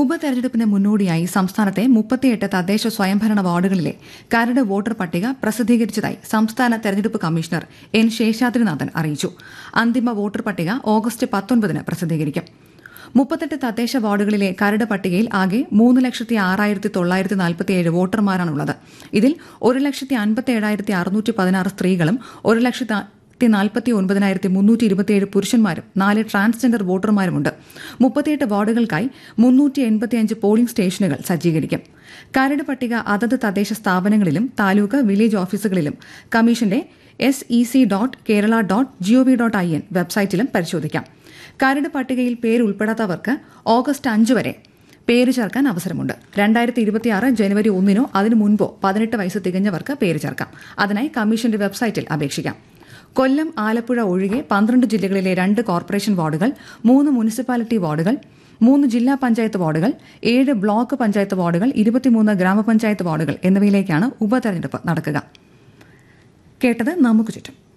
ഉപതെരഞ്ഞെടുപ്പിന് മുന്നോടിയായി സംസ്ഥാനത്തെ മുപ്പത്തിയെട്ട് തദ്ദേശ സ്വയംഭരണ വാർഡുകളിലെ കരട് വോട്ടർ പട്ടിക പ്രസിദ്ധീകരിച്ചതായി സംസ്ഥാന തെരഞ്ഞെടുപ്പ് കമ്മീഷണർ എൻ ശേഷാദ്രിനാഥൻ അറിയിച്ചു അന്തിമ വോട്ടർ പട്ടിക ഓഗസ്റ്റ് പത്തൊൻപതിന് പ്രസിദ്ധീകരിക്കും മുപ്പത്തെട്ട് തദ്ദേശ വാർഡുകളിലെ കരട് പട്ടികയിൽ ആകെ മൂന്ന് ലക്ഷത്തി ആറായിരത്തി തൊള്ളായിരത്തി നാൽപ്പത്തിയേഴ് വോട്ടർമാരാണുള്ളത് ഇതിൽ ഒരു ലക്ഷത്തി അൻപത്തി ഏഴായിരത്തി അറുന്നൂറ്റി പതിനാറ് സ്ത്രീകളും ഒരു ലക്ഷത്തി നാൽപ്പത്തി ഒൻപതിനായിരത്തി മുന്നൂറ്റി ഇരുപത്തിയേഴ് പുരുഷന്മാരും നാല് ട്രാൻസ്ജെൻഡർ വോട്ടർമാരുമുണ്ട് മുപ്പത്തിയെട്ട് വാർഡുകൾക്കായി മുന്നൂറ്റി എൺപത്തിയഞ്ച് പോളിംഗ് സ്റ്റേഷനുകൾ സജ്ജീകരിക്കും കരട് പട്ടിക അതത് തദ്ദേശ സ്ഥാപനങ്ങളിലും താലൂക്ക് വില്ലേജ് ഓഫീസുകളിലും കമ്മീഷന്റെ S E C dot Kerala dot GOV dot I N വെബ്സൈറ്റിലും പരിശോധിക്കാം കരട് പട്ടികയിൽ പേര് ഉൾപ്പെടാത്തവർക്ക് ഓഗസ്റ്റ് അഞ്ച് വരെ പേര് ചേർക്കാൻ അവസരമുണ്ട് രണ്ടായിരത്തി ഇരുപത്തിയാറ് ജനുവരി ഒന്നിനോ അതിനു മുൻപോ പതിനെട്ട് വയസ്സ് തികഞ്ഞവർക്ക് പേര് ചേർക്കാം അതിനായി കമ്മീഷന്റെ വെബ്സൈറ്റിൽ അപേക്ഷിക്കാം കൊല്ലം ആലപ്പുഴ ഒഴികെ പന്ത്രണ്ട് ജില്ലകളിലെ രണ്ട് കോർപ്പറേഷൻ വാർഡുകൾ മൂന്ന് മുനിസിപ്പാലിറ്റി വാർഡുകൾ മൂന്ന് ജില്ലാ പഞ്ചായത്ത് വാർഡുകൾ ഏഴ് ബ്ലോക്ക് പഞ്ചായത്ത് വാർഡുകൾ ഇരുപത്തിമൂന്ന് ഗ്രാമപഞ്ചായത്ത് വാർഡുകൾ എന്നിവയിലേക്കാണ് ഉപതെരഞ്ഞെടുപ്പ് നടക്കുക കേട്ടത് നമുക്ക് ചുറ്റും